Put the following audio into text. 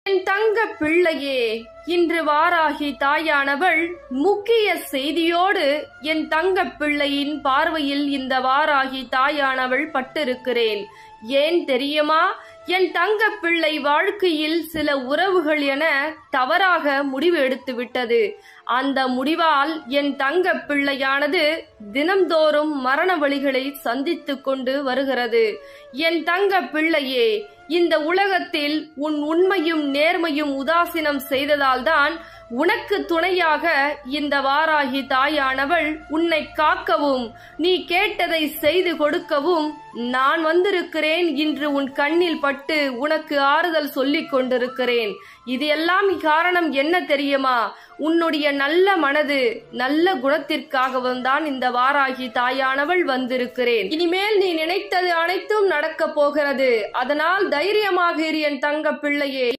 என் தங்க பிள்ளையே இன்று வாராகி தாயானவள் முக்கிய செய்தியோடு என் தங்க பிள்ளையின் பார்வையில் இந்த வாராகி தாயானவள் பட்டிருக்கிறேன் ஏன் தெரியுமா என் தங்க பிள்ளை வாழ்க்கையில் சில உறவுகள் என தவறாக முடிவு எடுத்து விட்டது அந்த முடிவால் என் தங்க பிள்ளையானது தினம்தோறும் மரண வழிகளை சந்தித்துக் கொண்டு வருகிறது என் தங்க பிள்ளையே இந்த உலகத்தில் உன் உண்மையும் நேர்மையும் உதாசீனம் செய்ததால்தான் உனக்கு துணையாக இந்த வாராகி தாயானவள் உன்னை காக்கவும் நீ கேட்டதை செய்து கொடுக்கவும் நான் வந்திருக்கிறேன் இன்று உன் கண்ணில் பட்டு உனக்கு ஆறுதல் சொல்லிக் கொண்டிருக்கிறேன் இது எல்லாம் காரணம் என்ன தெரியுமா உன்னுடைய நல்ல மனது நல்ல குணத்திற்காகவும் தான் இந்த வாராகி தாயானவள் வந்திருக்கிறேன் இனிமேல் நீ நினைத்தது அனைத்தும் நடக்கப் போகிறது அதனால் தைரியமாக இரு என் தங்க பிள்ளையே